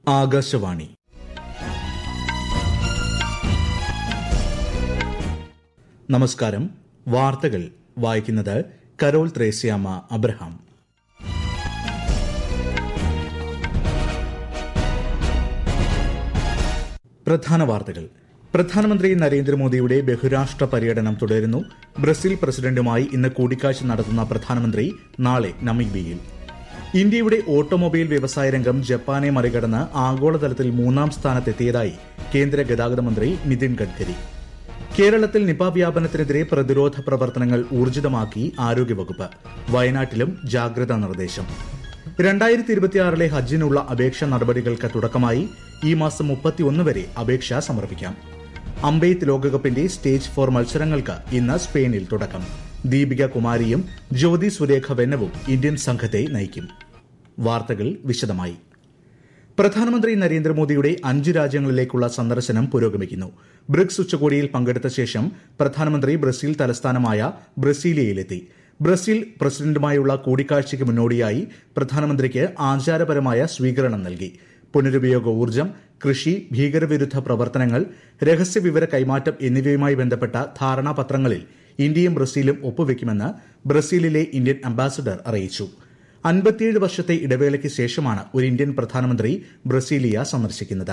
ആകാശവാണി നമസ്കാരം വാർത്തകൾ വായിക്കുന്നത് കരോൾ ത്രേസ്യാമ അബ്രഹാം പ്രധാന വാർത്തകൾ പ്രധാനമന്ത്രി നരേന്ദ്രമോദിയുടെ ബഹുരാഷ്ട്ര പര്യടനം തുടരുന്നു ബ്രസീൽ പ്രസിഡന്റുമായി ഇന്ന് കൂടിക്കാഴ്ച നടത്തുന്ന പ്രധാനമന്ത്രി നാളെ നമീബിയയിൽ ഇന്ത്യയുടെ ഓട്ടോമൊബൈൽ വ്യവസായ രംഗം ജപ്പാനെ മറികടന്ന് ആഗോളതലത്തിൽ മൂന്നാം സ്ഥാനത്തെത്തിയതായി കേന്ദ്ര ഗതാഗത മന്ത്രി നിതിൻ ഗഡ്കരി കേരളത്തിൽ നിപ വ്യാപനത്തിനെതിരെ പ്രതിരോധ പ്രവർത്തനങ്ങൾ ഊർജിതമാക്കി ആരോഗ്യവകുപ്പ് വയനാട്ടിലും ജാഗ്രതാ നിർദ്ദേശം രണ്ടായിരത്തി ഇരുപത്തിയാറിലെ ഹജ്ജിനുള്ള അപേക്ഷാ നടപടികൾക്ക് തുടക്കമായി ഈ മാസം മുപ്പത്തിയൊന്ന് വരെ അപേക്ഷ സമർപ്പിക്കാം അമ്പെയ്ത്ത് ലോകകപ്പിന്റെ സ്റ്റേജ് ഫോർ മത്സരങ്ങൾക്ക് ഇന്ന് സ്പെയിനിൽ തുടക്കം ദീപിക കുമാരിയും ജ്യോതി സുരേഖ വെന്നവും ഇന്ത്യൻ സംഘത്തെ നയിക്കും വാർത്തകൾ വിശദമായി പ്രധാനമന്ത്രി നരേന്ദ്രമോദിയുടെ അഞ്ച് രാജ്യങ്ങളിലേക്കുള്ള സന്ദർശനം പുരോഗമിക്കുന്നു ബ്രിക്സ് ഉച്ചകോടിയിൽ പങ്കെടുത്ത ശേഷം പ്രധാനമന്ത്രി ബ്രസീൽ തലസ്ഥാനമായ ബ്രസീലിയയിലെത്തി ബ്രസീൽ പ്രസിഡന്റുമായുള്ള കൂടിക്കാഴ്ചയ്ക്ക് മുന്നോടിയായി പ്രധാനമന്ത്രിക്ക് ആചാരപരമായ സ്വീകരണം നൽകി പുനരുപയോഗ ഊർജ്ജം കൃഷി ഭീകരവിരുദ്ധ പ്രവർത്തനങ്ങൾ രഹസ്യവിവര കൈമാറ്റം എന്നിവയുമായി ബന്ധപ്പെട്ട ധാരണാപത്രങ്ങളിൽ ഇന്ത്യയും ബ്രസീലും ഒപ്പുവെക്കുമെന്ന് ബ്രസീലിലെ ഇന്ത്യൻ അംബാസഡർ അറിയിച്ചു അൻപത്തിയേഴ് വർഷത്തെ ഇടവേളയ്ക്ക് ശേഷമാണ് ഒരു ഇന്ത്യൻ പ്രധാനമന്ത്രി ബ്രസീലിയ സന്ദർശിക്കുന്നത്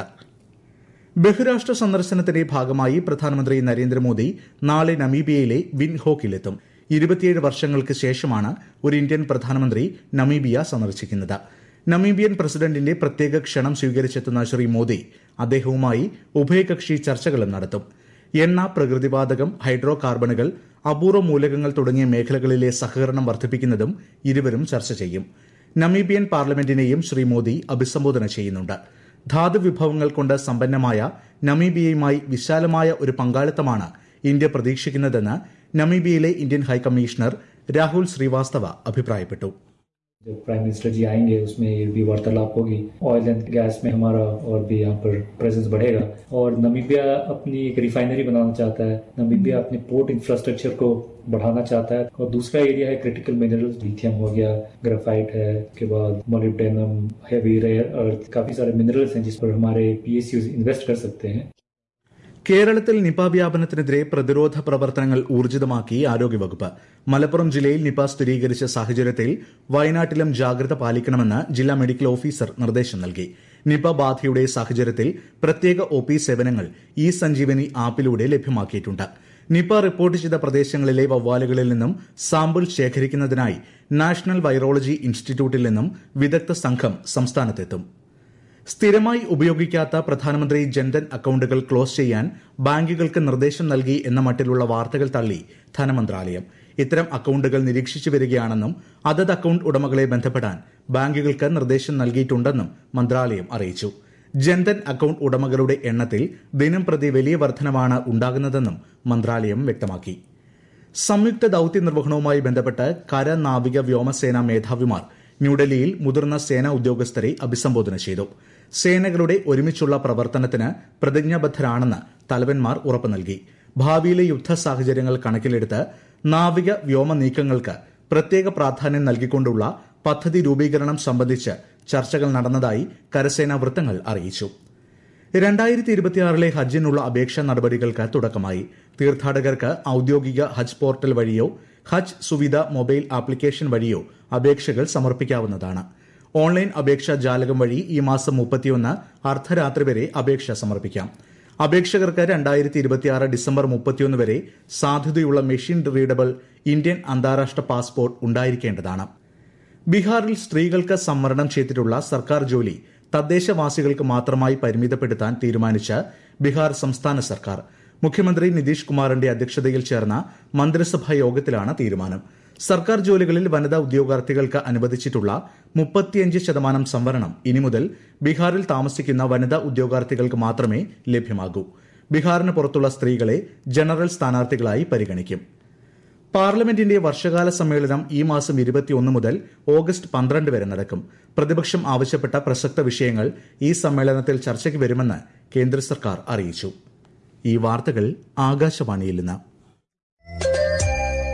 ബഹുരാഷ്ട്ര സന്ദർശനത്തിന്റെ ഭാഗമായി പ്രധാനമന്ത്രി നരേന്ദ്രമോദി നാളെ നമീബിയയിലെ വിൻഹോക്കിലെത്തും ഇരുപത്തിയേഴ് വർഷങ്ങൾക്ക് ശേഷമാണ് ഒരു ഇന്ത്യൻ പ്രധാനമന്ത്രി നമീബിയ സന്ദർശിക്കുന്നത് നമീബിയൻ പ്രസിഡന്റിന്റെ പ്രത്യേക ക്ഷണം സ്വീകരിച്ചെത്തുന്ന ശ്രീ മോദി അദ്ദേഹവുമായി ഉഭയകക്ഷി ചർച്ചകളും നടത്തും എണ്ണ പ്രകൃതിവാതകം ഹൈഡ്രോ കാർബണുകൾ അപൂർവ മൂലകങ്ങൾ തുടങ്ങിയ മേഖലകളിലെ സഹകരണം വർദ്ധിപ്പിക്കുന്നതും ഇരുവരും ചർച്ച ചെയ്യും നമീബിയൻ പാർലമെന്റിനെയും ശ്രീ മോദി അഭിസംബോധന ചെയ്യുന്നുണ്ട് ധാതു വിഭവങ്ങൾ കൊണ്ട് സമ്പന്നമായ നമീബിയയുമായി വിശാലമായ ഒരു പങ്കാളിത്തമാണ് ഇന്ത്യ പ്രതീക്ഷിക്കുന്നതെന്ന് നമീബിയയിലെ ഇന്ത്യൻ ഹൈക്കമ്മീഷണർ രാഹുൽ ശ്രീവാസ്തവ അഭിപ്രായപ്പെട്ടു जब प्राइम मिनिस्टर जी आएंगे उसमें ये भी वार्तालाप होगी ऑयल एंड गैस में हमारा और भी यहाँ पर प्रेजेंस बढ़ेगा और नमीबिया अपनी एक रिफाइनरी बनाना चाहता है नमीबिया अपने पोर्ट इंफ्रास्ट्रक्चर को बढ़ाना चाहता है और दूसरा एरिया है क्रिटिकल मिनरल्स लिथियम हो गया ग्राफाइट है उसके बाद मोलिब्डेनम हैवी रेयर अर्थ काफी सारे मिनरल्स हैं जिस पर हमारे पी इन्वेस्ट कर सकते हैं കേരളത്തിൽ നിപ വ്യാപനത്തിനെതിരെ പ്രതിരോധ പ്രവർത്തനങ്ങൾ ഊർജിതമാക്കി ആരോഗ്യവകുപ്പ് മലപ്പുറം ജില്ലയിൽ നിപ സ്ഥിരീകരിച്ച സാഹചര്യത്തിൽ വയനാട്ടിലും ജാഗ്രത പാലിക്കണമെന്ന് ജില്ലാ മെഡിക്കൽ ഓഫീസർ നിർദ്ദേശം നൽകി നിപ ബാധയുടെ സാഹചര്യത്തിൽ പ്രത്യേക ഒ പി സേവനങ്ങൾ ഇ സഞ്ജീവനി ആപ്പിലൂടെ ലഭ്യമാക്കിയിട്ടുണ്ട് നിപ റിപ്പോർട്ട് ചെയ്ത പ്രദേശങ്ങളിലെ വവ്വാലുകളിൽ നിന്നും സാമ്പിൾ ശേഖരിക്കുന്നതിനായി നാഷണൽ വൈറോളജി ഇൻസ്റ്റിറ്റ്യൂട്ടിൽ നിന്നും വിദഗ്ധ സംഘം സംസ്ഥാനത്തെത്തും സ്ഥിരമായി ഉപയോഗിക്കാത്ത പ്രധാനമന്ത്രി ജൻധൻ അക്കൌണ്ടുകൾ ക്ലോസ് ചെയ്യാൻ ബാങ്കുകൾക്ക് നിർദ്ദേശം നൽകി എന്ന മട്ടിലുള്ള വാർത്തകൾ തള്ളി ധനമന്ത്രാലയം ഇത്തരം അക്കൌണ്ടുകൾ നിരീക്ഷിച്ചു വരികയാണെന്നും അതത് അക്കൌണ്ട് ഉടമകളെ ബന്ധപ്പെടാൻ ബാങ്കുകൾക്ക് നിർദ്ദേശം നൽകിയിട്ടുണ്ടെന്നും മന്ത്രാലയം അറിയിച്ചു ജൻധൻ അക്കൌണ്ട് ഉടമകളുടെ എണ്ണത്തിൽ ദിനം പ്രതി വലിയ വർധനവാണ് ഉണ്ടാകുന്നതെന്നും മന്ത്രാലയം വ്യക്തമാക്കി സംയുക്ത ദൌത്യ നിർവഹണവുമായി ബന്ധപ്പെട്ട് കര നാവിക വ്യോമസേനാ മേധാവിമാർ ന്യൂഡൽഹിയിൽ മുതിർന്ന സേനാ ഉദ്യോഗസ്ഥരെ അഭിസംബോധന ചെയ്തു സേനകളുടെ ഒരുമിച്ചുള്ള പ്രവർത്തനത്തിന് പ്രതിജ്ഞാബദ്ധരാണെന്ന് തലവന്മാർ ഉറപ്പു നൽകി ഭാവിയിലെ യുദ്ധ സാഹചര്യങ്ങൾ കണക്കിലെടുത്ത് നാവിക വ്യോമ നീക്കങ്ങൾക്ക് പ്രത്യേക പ്രാധാന്യം നൽകിക്കൊണ്ടുള്ള പദ്ധതി രൂപീകരണം സംബന്ധിച്ച് ചർച്ചകൾ നടന്നതായി കരസേനാ വൃത്തങ്ങൾ അറിയിച്ചു രണ്ടായിരത്തി ഇരുപത്തിയാറിലെ ഹജ്ജിനുള്ള അപേക്ഷാ നടപടികൾക്ക് തുടക്കമായി തീർത്ഥാടകർക്ക് ഔദ്യോഗിക ഹജ്ജ് പോർട്ടൽ വഴിയോ ഹജ്ജ് സുവിധ മൊബൈൽ ആപ്ലിക്കേഷൻ വഴിയോ അപേക്ഷകൾ സമർപ്പിക്കാവുന്നതാണ് ഓൺലൈൻ അപേക്ഷാ ജാലകം വഴി ഈ മാസം മുപ്പത്തിയൊന്ന് അർദ്ധരാത്രി വരെ അപേക്ഷ സമർപ്പിക്കാം അപേക്ഷകർക്ക് രണ്ടായിരത്തി ഇരുപത്തിയാറ് ഡിസംബർ മുപ്പത്തിയൊന്ന് വരെ സാധ്യതയുള്ള മെഷീൻ റീഡബിൾ ഇന്ത്യൻ അന്താരാഷ്ട്ര പാസ്പോർട്ട് ഉണ്ടായിരിക്കേണ്ടതാണ് ബീഹാറിൽ സ്ത്രീകൾക്ക് സംവരണം ചെയ്തിട്ടുള്ള സർക്കാർ ജോലി തദ്ദേശവാസികൾക്ക് മാത്രമായി പരിമിതപ്പെടുത്താൻ തീരുമാനിച്ച ബീഹാർ സംസ്ഥാന സർക്കാർ മുഖ്യമന്ത്രി നിതീഷ് കുമാറിന്റെ അധ്യക്ഷതയിൽ ചേർന്ന മന്ത്രിസഭാ യോഗത്തിലാണ് തീരുമാനം സർക്കാർ ജോലികളിൽ വനിതാ ഉദ്യോഗാർത്ഥികൾക്ക് അനുവദിച്ചിട്ടുള്ള മുപ്പത്തിയഞ്ച് ശതമാനം സംവരണം ഇനി മുതൽ ബീഹാറിൽ താമസിക്കുന്ന വനിതാ ഉദ്യോഗാർത്ഥികൾക്ക് മാത്രമേ ലഭ്യമാകൂ ബീഹാറിന് പുറത്തുള്ള സ്ത്രീകളെ ജനറൽ സ്ഥാനാർത്ഥികളായി പരിഗണിക്കും പാർലമെന്റിന്റെ വർഷകാല സമ്മേളനം ഈ മാസം ഇരുപത്തിയൊന്ന് മുതൽ ഓഗസ്റ്റ് പന്ത്രണ്ട് വരെ നടക്കും പ്രതിപക്ഷം ആവശ്യപ്പെട്ട പ്രസക്ത വിഷയങ്ങൾ ഈ സമ്മേളനത്തിൽ ചർച്ചയ്ക്ക് വരുമെന്ന് കേന്ദ്ര സർക്കാർ അറിയിച്ചു ഈ വാർത്തകൾ ആകാശവാണിയിൽ നിന്ന്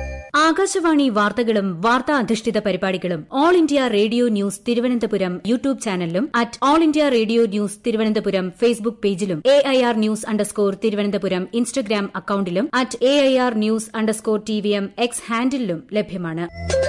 ആകാശവാണി വാർത്തകളും വാർത്താ അധിഷ്ഠിത പരിപാടികളും all India radio news Thiruvananthapuram YouTube ചാനലിലും at all India radio news Thiruvananthapuram Facebook പേജിലും A I R news underscore Thiruvananthapuram Instagram അക്കൌണ്ടിലും at A I R news underscore T V M X ഹാൻഡിലും ലഭ്യമാണ്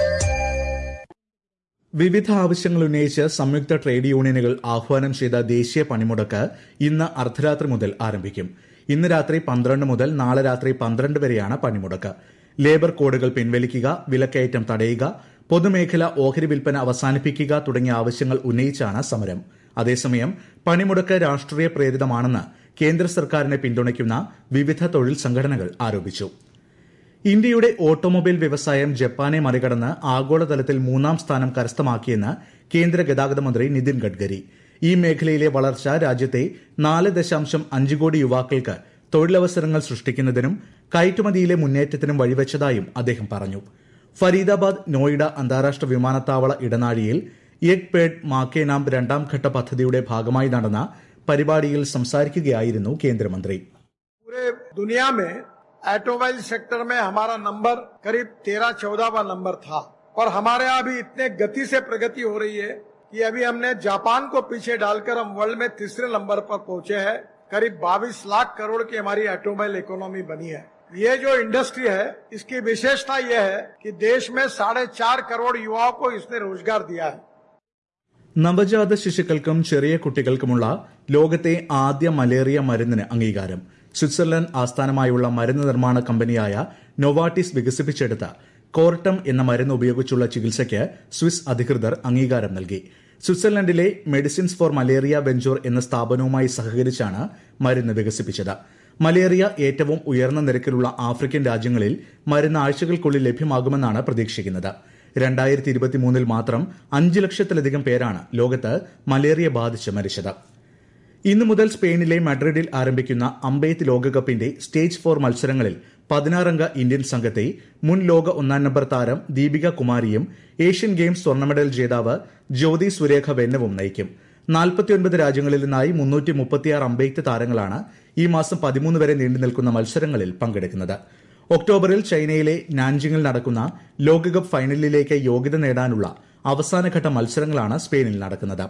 വിവിധ ആവശ്യങ്ങൾ ഉന്നയിച്ച് സംയുക്ത ട്രേഡ് യൂണിയനുകൾ ആഹ്വാനം ചെയ്ത ദേശീയ പണിമുടക്ക് ഇന്ന് അർദ്ധരാത്രി മുതൽ ആരംഭിക്കും ഇന്ന് രാത്രി പന്ത്രണ്ട് മുതൽ നാളെ രാത്രി പന്ത്രണ്ട് വരെയാണ് പണിമുടക്ക് ലേബർ കോഡുകൾ പിൻവലിക്കുക വിലക്കയറ്റം തടയുക പൊതുമേഖല ഓഹരി വിൽപ്പന അവസാനിപ്പിക്കുക തുടങ്ങിയ ആവശ്യങ്ങൾ ഉന്നയിച്ചാണ് സമരം അതേസമയം പണിമുടക്ക് രാഷ്ട്രീയ പ്രേരിതമാണെന്ന് കേന്ദ്ര സർക്കാരിനെ പിന്തുണയ്ക്കുന്ന വിവിധ തൊഴിൽ സംഘടനകൾ ആരോപിച്ചു ഇന്ത്യയുടെ ഓട്ടോമൊബൈൽ വ്യവസായം ജപ്പാനെ മറികടന്ന് ആഗോളതലത്തിൽ മൂന്നാം സ്ഥാനം കരസ്ഥമാക്കിയെന്ന് കേന്ദ്ര ഗതാഗത മന്ത്രി നിതിൻ ഗഡ്കരി ഈ മേഖലയിലെ വളർച്ച രാജ്യത്തെ നാല് ദശാംശം അഞ്ച് കോടി യുവാക്കൾക്ക് തൊഴിലവസരങ്ങൾ സൃഷ്ടിക്കുന്നതിനും കയറ്റുമതിയിലെ മുന്നേറ്റത്തിനും വഴിവെച്ചതായും അദ്ദേഹം പറഞ്ഞു ഫരീദാബാദ് നോയിഡ അന്താരാഷ്ട്ര വിമാനത്താവള ഇടനാഴിയിൽ എക് പേഡ് മാക്കേ നാം രണ്ടാം ഘട്ട പദ്ധതിയുടെ ഭാഗമായി നടന്ന പരിപാടിയിൽ സംസാരിക്കുകയായിരുന്നു കേന്ദ്രമന്ത്രി पूरे दुनिया में ऑटोमोबाइल सेक्टर में हमारा नंबर करीब तेरह चौदहवा नंबर था और हमारे यहाँ भी इतने गति से प्रगति हो रही है कि अभी हमने जापान को पीछे डालकर हम वर्ल्ड में तीसरे नंबर पर पहुंचे हैं करीब बाईस लाख करोड़ की हमारी ऑटोमोबाइल इकोनॉमी बनी है ये जो इंडस्ट्री है इसकी विशेषता यह है कि देश में साढ़े चार करोड़ युवाओं को इसने रोजगार दिया है നവജാത ശിശുക്കൾക്കും ചെറിയ കുട്ടികൾക്കുമുള്ള ലോകത്തെ ആദ്യ മലേറിയ മരുന്നിന് അംഗീകാരം സ്വിറ്റ്സർലൻഡ് ആസ്ഥാനമായുള്ള മരുന്ന് നിർമ്മാണ കമ്പനിയായ നൊവാട്ടിസ് വികസിപ്പിച്ചെടുത്ത കോർട്ടം എന്ന മരുന്ന് ഉപയോഗിച്ചുള്ള ചികിത്സയ്ക്ക് സ്വിസ് അധികൃതർ അംഗീകാരം നൽകി സ്വിറ്റ്സർലൻഡിലെ മെഡിസിൻസ് ഫോർ മലേറിയ വെഞ്ചൂർ എന്ന സ്ഥാപനവുമായി സഹകരിച്ചാണ് മരുന്ന് വികസിപ്പിച്ചത് മലേറിയ ഏറ്റവും ഉയർന്ന നിരക്കിലുള്ള ആഫ്രിക്കൻ രാജ്യങ്ങളിൽ മരുന്ന് ആഴ്ചകൾക്കുള്ളിൽ ലഭ്യമാകുമെന്നാണ് പ്രതീക്ഷിക്കുന്നത് രണ്ടായിരത്തി ഇരുപത്തിമൂന്നിൽ മാത്രം അഞ്ച് ലക്ഷത്തിലധികം പേരാണ് ലോകത്ത് മലേറിയ ബാധിച്ച് മരിച്ചത് ഇന്നു മുതൽ സ്പെയിനിലെ മഡ്രിഡിൽ ആരംഭിക്കുന്ന അമ്പെയ്ത്ത് ലോകകപ്പിന്റെ സ്റ്റേജ് ഫോർ മത്സരങ്ങളിൽ പതിനാറംഗ ഇന്ത്യൻ സംഘത്തെ മുൻ ലോക ഒന്നാം നമ്പർ താരം ദീപിക കുമാരിയും ഏഷ്യൻ ഗെയിംസ് സ്വർണ്ണ മെഡൽ ജേതാവ് ജ്യോതി സുരേഖ വെന്നവും നയിക്കും നാൽപ്പത്തിയൊൻപത് രാജ്യങ്ങളിൽ നിന്നായി മുന്നൂറ്റി മുപ്പത്തിയാറ് അമ്പെയ്ത്ത് താരങ്ങളാണ് ഈ മാസം പതിമൂന്ന് വരെ നീണ്ടു നിൽക്കുന്ന മത്സരങ്ങളിൽ പങ്കെടുക്കുന്നത് ഒക്ടോബറിൽ ചൈനയിലെ നാൻജിങ്ങിൽ നടക്കുന്ന ലോകകപ്പ് ഫൈനലിലേക്ക് യോഗ്യത നേടാനുള്ള അവസാനഘട്ട മത്സരങ്ങളാണ് സ്പെയിനിൽ നടക്കുന്നത്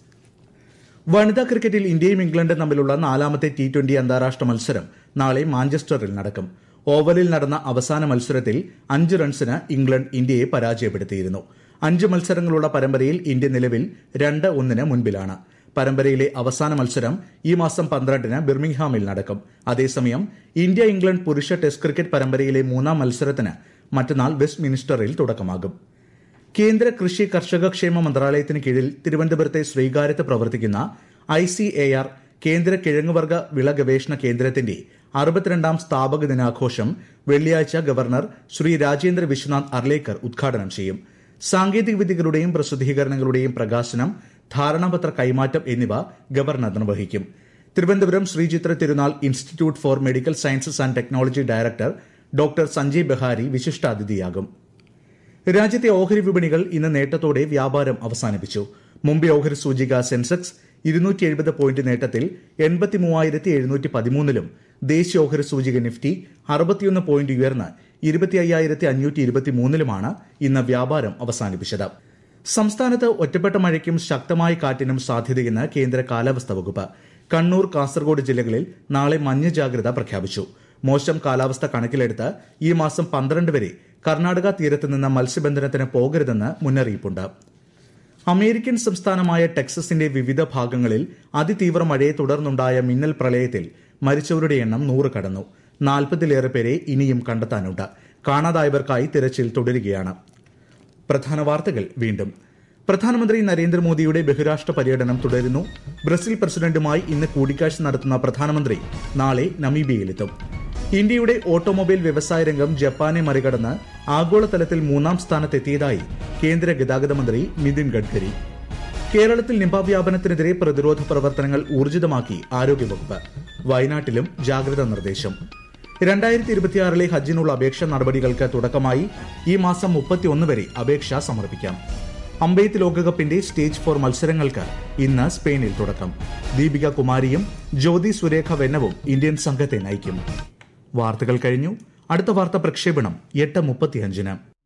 വനിതാ ക്രിക്കറ്റിൽ ഇന്ത്യയും ഇംഗ്ലണ്ടും തമ്മിലുള്ള നാലാമത്തെ ടി ട്വന്റി അന്താരാഷ്ട്ര മത്സരം നാളെ മാഞ്ചസ്റ്ററിൽ നടക്കും ഓവലിൽ നടന്ന അവസാന മത്സരത്തിൽ അഞ്ച് റൺസിന് ഇംഗ്ലണ്ട് ഇന്ത്യയെ പരാജയപ്പെടുത്തിയിരുന്നു അഞ്ച് മത്സരങ്ങളുള്ള പരമ്പരയിൽ ഇന്ത്യ നിലവിൽ രണ്ട് ഒന്നിന് മുൻപിലാണ് പരമ്പരയിലെ അവസാന മത്സരം ഈ മാസം പന്ത്രണ്ടിന് ബിർമിംഗ്ഹാമിൽ നടക്കും അതേസമയം ഇന്ത്യ ഇംഗ്ലണ്ട് പുരുഷ ടെസ്റ്റ് ക്രിക്കറ്റ് പരമ്പരയിലെ മൂന്നാം മത്സരത്തിന് മറ്റന്നാൾ വെസ്റ്റ് മിനിസ്റ്ററിൽ തുടക്കമാകും കേന്ദ്ര കൃഷി കർഷക ക്ഷേമ മന്ത്രാലയത്തിന് കീഴിൽ തിരുവനന്തപുരത്തെ ശ്രീകാര്യത്ത് പ്രവർത്തിക്കുന്ന ഐ സി എ ആർ കേന്ദ്ര കിഴങ്ങുവർഗ വിള ഗവേഷണ കേന്ദ്രത്തിന്റെ അറുപത്തിരണ്ടാം സ്ഥാപക ദിനാഘോഷം വെള്ളിയാഴ്ച ഗവർണർ ശ്രീ രാജേന്ദ്ര വിശ്വനാഥ് അർലേക്കർ ഉദ്ഘാടനം ചെയ്യും സാങ്കേതിക വിദ്യകളുടെയും പ്രസിദ്ധീകരണങ്ങളുടെയും പ്രകാശനം ധാരണാപത്ര കൈമാറ്റം എന്നിവ ഗവർണർ നിർവഹിക്കും Thiruvananthapuram Sree Chitra Thirunal institute for medical sciences and technology director doctor Sanjay Behari വിശിഷ്ടാതിഥിയാകും രാജ്യത്തെ ഓഹരി വിപണികൾ ഇന്ന് നേട്ടത്തോടെ വ്യാപാരം അവസാനിപ്പിച്ചു മുംബൈ ഓഹരി സൂചിക സെൻസെക്സ് ഇരുന്നൂറ്റി എഴുപത് പോയിന്റ് നേട്ടത്തിൽ എൺപത്തി മൂവായിരത്തി എഴുന്നൂറ്റി പതിമൂന്നിലും ദേശീയ ഓഹരി സൂചിക നിഫ്റ്റി അറുപത്തിയൊന്ന് പോയിന്റ് ഉയർന്ന് ഇരുപത്തി അയ്യായിരത്തി അഞ്ഞൂറ്റി ഇരുപത്തി മൂന്നിലുമാണ് ഇന്ന് വ്യാപാരം അവസാനിപ്പിച്ചത് സംസ്ഥാനത്ത് ഒറ്റപ്പെട്ട മഴയ്ക്കും ശക്തമായ കാറ്റിനും സാധ്യതയെന്ന് കേന്ദ്ര കാലാവസ്ഥാ വകുപ്പ് കണ്ണൂർ കാസർഗോഡ് ജില്ലകളിൽ നാളെ മഞ്ഞ ജാഗ്രത പ്രഖ്യാപിച്ചു മോശം കാലാവസ്ഥ കണക്കിലെടുത്ത് ഈ മാസം പന്ത്രണ്ട് വരെ കർണാടക തീരത്ത് നിന്ന് മത്സ്യബന്ധനത്തിന് പോകരുതെന്ന് മുന്നറിയിപ്പുണ്ട് അമേരിക്കൻ സംസ്ഥാനമായ ടെക്സസിന്റെ വിവിധ ഭാഗങ്ങളിൽ അതിതീവ്ര മഴയെ തുടർന്നുണ്ടായ മിന്നൽ പ്രളയത്തിൽ മരിച്ചവരുടെ എണ്ണം നൂറ് കടന്നു നാൽപ്പതിലേറെ പേരെ ഇനിയും കണ്ടെത്താനുണ്ട് കാണാതായവർക്കായി തിരച്ചിൽ തുടരുകയാണ് പ്രധാന വാർത്തകൾ വീണ്ടും പ്രധാനമന്ത്രി നരേന്ദ്രമോദിയുടെ ബഹുരാഷ്ട്ര പര്യടനം തുടരുന്നു ബ്രസീൽ പ്രസിഡന്റുമായി ഇന്ന് കൂടിക്കാഴ്ച നടത്തുന്ന പ്രധാനമന്ത്രി നാളെ നമീബിയയിലെത്തും ഇന്ത്യയുടെ ഓട്ടോമൊബൈൽ വ്യവസായ രംഗം ജപ്പാനെ മറികടന്ന് ആഗോളതലത്തിൽ മൂന്നാം സ്ഥാനത്തെത്തിയതായി കേന്ദ്ര ഗതാഗത മന്ത്രി നിതിൻ ഗഡ്കരി കേരളത്തിൽ നിപ വ്യാപനത്തിനെതിരെ പ്രതിരോധ പ്രവർത്തനങ്ങൾ ഊർജിതമാക്കി ആരോഗ്യവകുപ്പ് വയനാട്ടിലും ജാഗ്രതാ നിർദ്ദേശം രണ്ടായിരത്തി ഇരുപത്തിയാറിലെ ഹജ്ജിനുള്ള അപേക്ഷാ നടപടികൾക്ക് തുടക്കമായി ഈ മാസം മുപ്പത്തിയൊന്ന് വരെ അപേക്ഷ സമർപ്പിക്കാം അമ്പെയ്ത്ത് ലോകകപ്പിന്റെ സ്റ്റേജ് ഫോർ മത്സരങ്ങൾക്ക് ഇന്ന് സ്പെയിനിൽ തുടക്കം ദീപിക കുമാരിയും ജ്യോതി സുരേഖ വെന്നവും ഇന്ത്യൻ സംഘത്തെ നയിക്കും വാർത്തകൾ കഴിഞ്ഞു അടുത്ത വാർത്താ പ്രക്ഷേപണം എട്ട് മുപ്പത്തിയഞ്ചിന്